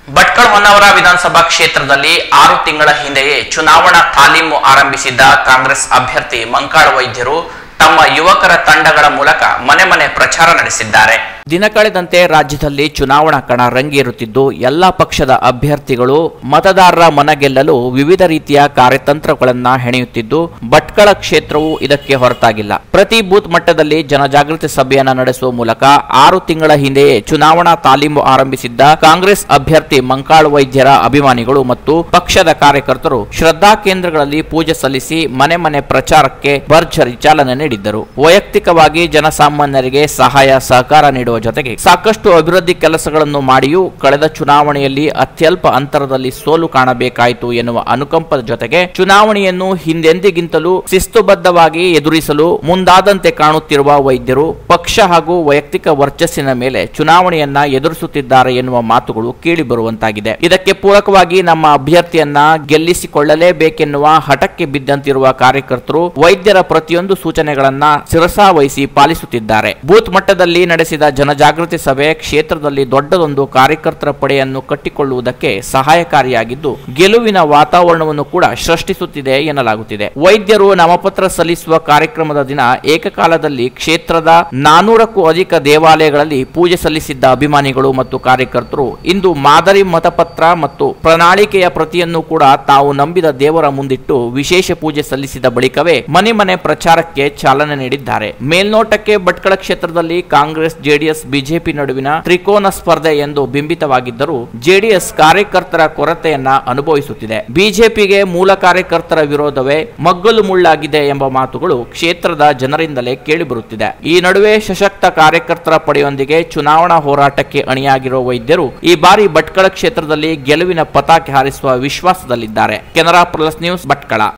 ಭಟ್ಕಳ ಹೊನ್ನಾವರ ವಿಧಾನಸಭಾ ಕ್ಷೇತ್ರದಲ್ಲಿ ಆರು ತಿಂಗಳ ಹಿಂದೆಯೇ ಚುನಾವಣಾ ತಾಲೀಮು ಆರಂಭಿಸಿದ್ದ ಕಾಂಗ್ರೆಸ್ ಅಭ್ಯರ್ಥಿ ಮಂಕಾಳ ವೈದ್ಯರು ತಮ್ಮ ಯುವಕರ ತಂಡಗಳ ಮೂಲಕ ಮನೆ ಮನೆ ಪ್ರಚಾರ ನಡೆಸಿದ್ದಾರೆ ದಿನ ಕಳೆದಂತೆ ರಾಜ್ಯದಲ್ಲಿ ಚುನಾವಣಾ ಕಣ ರಂಗೇರುತ್ತಿದ್ದು ಎಲ್ಲಾ ಪಕ್ಷದ ಅಭ್ಯರ್ಥಿಗಳು ಮತದಾರರ ಮನಗೆಲ್ಲಲು ವಿವಿಧ ರೀತಿಯ ಕಾರ್ಯತಂತ್ರಗಳನ್ನ ಹೆಣೆಯುತ್ತಿದ್ದು ಭಟ್ಕಳ ಕ್ಷೇತ್ರವು ಇದಕ್ಕೆ ಹೊರತಾಗಿಲ್ಲ ಪ್ರತಿ ಬೂತ್ ಮಟ್ಟದಲ್ಲಿ ಜನಜಾಗೃತಿ ಸಭೆಯನ್ನ ನಡೆಸುವ ಮೂಲಕ ಆರು ತಿಂಗಳ ಹಿಂದೆಯೇ ಚುನಾವಣಾ ತಾಲೀಮು ಆರಂಭಿಸಿದ್ದ ಕಾಂಗ್ರೆಸ್ ಅಭ್ಯರ್ಥಿ ಮಂಕಾಳು ವೈದ್ಯರ ಅಭಿಮಾನಿಗಳು ಮತ್ತು ಪಕ್ಷದ ಕಾರ್ಯಕರ್ತರು ಶ್ರದ್ಧಾ ಕೇಂದ್ರಗಳಲ್ಲಿ ಪೂಜೆ ಸಲ್ಲಿಸಿ ಮನೆ ಮನೆ ಪ್ರಚಾರಕ್ಕೆ ಭರ್ಜರಿ ಚಾಲನೆ ನೀಡಿದ್ದರು ವೈಯಕ್ತಿಕವಾಗಿ ಜನಸಾಮಾನ್ಯರಿಗೆ ಸಹಾಯ ಸಹಕಾರ ನೀಡುವ ಜೊತೆಗೆ ಸಾಕಷ್ಟು ಅಭಿವೃದ್ಧಿ ಕೆಲಸಗಳನ್ನು ಮಾಡಿಯೂ ಕಳೆದ ಚುನಾವಣೆಯಲ್ಲಿ ಅತ್ಯಲ್ಪ ಅಂತರದಲ್ಲಿ ಸೋಲು ಕಾಣಬೇಕಾಯಿತು ಎನ್ನುವ ಅನುಕಂಪದ ಜೊತೆಗೆ ಚುನಾವಣೆಯನ್ನು ಹಿಂದೆಂದಿಗಿಂತಲೂ ಶಿಸ್ತುಬದ್ಧವಾಗಿ ಎದುರಿಸಲು ಮುಂದಾದಂತೆ ಕಾಣುತ್ತಿರುವ ವೈದ್ಯರು ಪಕ್ಷ ಹಾಗೂ ವೈಯಕ್ತಿಕ ವರ್ಚಸ್ಸಿನ ಮೇಲೆ ಚುನಾವಣೆಯನ್ನ ಎದುರಿಸುತ್ತಿದ್ದಾರೆ ಎನ್ನುವ ಮಾತುಗಳು ಕೇಳಿಬರುವಂತಾಗಿದೆ ಇದಕ್ಕೆ ಪೂರಕವಾಗಿ ನಮ್ಮ ಅಭ್ಯರ್ಥಿಯನ್ನ ಗೆಲ್ಲಿಸಿಕೊಳ್ಳಲೇಬೇಕೆನ್ನುವ ಹಠಕ್ಕೆ ಬಿದ್ದಂತಿರುವ ಕಾರ್ಯಕರ್ತರು ವೈದ್ಯರ ಪ್ರತಿಯೊಂದು ಸೂಚನೆಗಳನ್ನ ಶಿರಸಾವಹಿಸಿ ಪಾಲಿಸುತ್ತಿದ್ದಾರೆ ಬೂತ್ ಮಟ್ಟದಲ್ಲಿ ನಡೆಸಿದ ಜನಜಾಗೃತಿ ಸಭೆ ಕ್ಷೇತ್ರದಲ್ಲಿ ದೊಡ್ಡದೊಂದು ಕಾರ್ಯಕರ್ತರ ಪಡೆಯನ್ನು ಕಟ್ಟಿಕೊಳ್ಳುವುದಕ್ಕೆ ಸಹಾಯಕಾರಿಯಾಗಿದ್ದು ಗೆಲುವಿನ ವಾತಾವರಣವನ್ನು ಕೂಡ ಸೃಷ್ಟಿಸುತ್ತಿದೆ ಎನ್ನಲಾಗುತ್ತಿದೆ ವೈದ್ಯರು ನಾಮಪತ್ರ ಸಲ್ಲಿಸುವ ಕಾರ್ಯಕ್ರಮದ ದಿನ ಏಕಕಾಲದಲ್ಲಿ ಕ್ಷೇತ್ರದ ನಾನೂರಕ್ಕೂ ಅಧಿಕ ದೇವಾಲಯಗಳಲ್ಲಿ ಪೂಜೆ ಸಲ್ಲಿಸಿದ್ದ ಅಭಿಮಾನಿಗಳು ಮತ್ತು ಕಾರ್ಯಕರ್ತರು ಇಂದು ಮಾದರಿ ಮತಪತ್ರ ಮತ್ತು ಪ್ರಣಾಳಿಕೆಯ ಪ್ರತಿಯನ್ನು ಕೂಡ ತಾವು ನಂಬಿದ ದೇವರ ಮುಂದಿಟ್ಟು ವಿಶೇಷ ಪೂಜೆ ಸಲ್ಲಿಸಿದ ಬಳಿಕವೇ ಮನೆ ಮನೆ ಪ್ರಚಾರಕ್ಕೆ ಚಾಲನೆ ನೀಡಿದ್ದಾರೆ ಮೇಲ್ನೋಟಕ್ಕೆ ಭಟ್ಕಳ ಕ್ಷೇತ್ರದಲ್ಲಿ ಕಾಂಗ್ರೆಸ್ ಜೆಡಿಎಸ್ ಬಿಜೆಪಿ ನಡುವಿನ ತ್ರಿಕೋನ ಸ್ಪರ್ಧೆ ಎಂದು ಬಿಂಬಿತವಾಗಿದ್ದರೂ ಜೆಡಿಎಸ್ ಕಾರ್ಯಕರ್ತರ ಕೊರತೆಯನ್ನ ಅನುಭವಿಸುತ್ತಿದೆ ಬಿಜೆಪಿಗೆ ಮೂಲ ಕಾರ್ಯಕರ್ತರ ವಿರೋಧವೇ ಮಗ್ಗಲು ಮುಳ್ಳಾಗಿದೆ ಎಂಬ ಮಾತುಗಳು ಕ್ಷೇತ್ರದ ಜನರಿಂದಲೇ ಕೇಳಿಬರುತ್ತಿದೆ ಈ ನಡುವೆ ಸಶಕ್ತ ಕಾರ್ಯಕರ್ತರ ಪಡೆಯೊಂದಿಗೆ ಚುನಾವಣಾ ಹೋರಾಟಕ್ಕೆ ಅಣಿಯಾಗಿರುವ ವೈದ್ಯರು ಈ ಬಾರಿ ಭಟ್ಕಳ ಕ್ಷೇತ್ರದಲ್ಲಿ ಗೆಲುವಿನ ಪತಾಕೆ ಹಾರಿಸುವ ವಿಶ್ವಾಸದಲ್ಲಿದ್ದಾರೆ ಕೆನರಾ ಪ್ಲಸ್ ನ್ಯೂಸ್ ಭಟ್ಕಳ